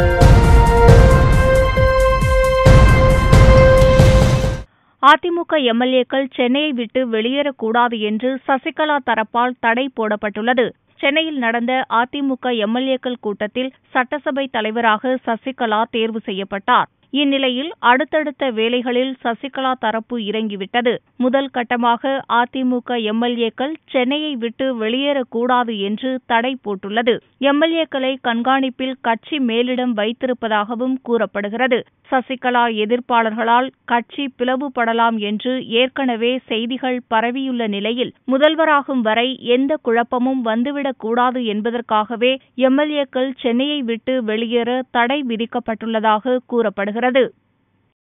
அதிமுக எம்எல்ஏக்கள் சென்னையை விட்டு வெளியேறக்கூடாது என்று சசிகலா தரப்பால் தடை போடப்பட்டுள்ளது சென்னையில் நடந்த அதிமுக எம்எல்ஏக்கள் கூட்டத்தில் சட்டசபை தலைவராக சசிகலா தேர்வு செய்யப்பட்டார் இந்நிலையில் அடுத்தடுத்த வேலைகளில் சசிகலா தரப்பு இறங்கிவிட்டது முதல் கட்டமாக அதிமுக எம்எல்ஏக்கள் சென்னையை விட்டு வெளியேறக்கூடாது என்று தடை போட்டுள்ளது எம்எல்ஏக்களை கண்காணிப்பில் கட்சி மேலிடம் வைத்திருப்பதாகவும் கூறப்படுகிறது சசிகலா எதிர்ப்பாளர்களால் கட்சி பிளவுபடலாம் என்று ஏற்கனவே செய்திகள் பரவியுள்ள நிலையில் முதல்வராகும் வரை எந்த குழப்பமும் வந்துவிடக்கூடாது என்பதற்காகவே எம்எல்ஏக்கள் சென்னையை விட்டு வெளியேற தடை விதிக்கப்பட்டுள்ளதாக கூறப்படுகிறது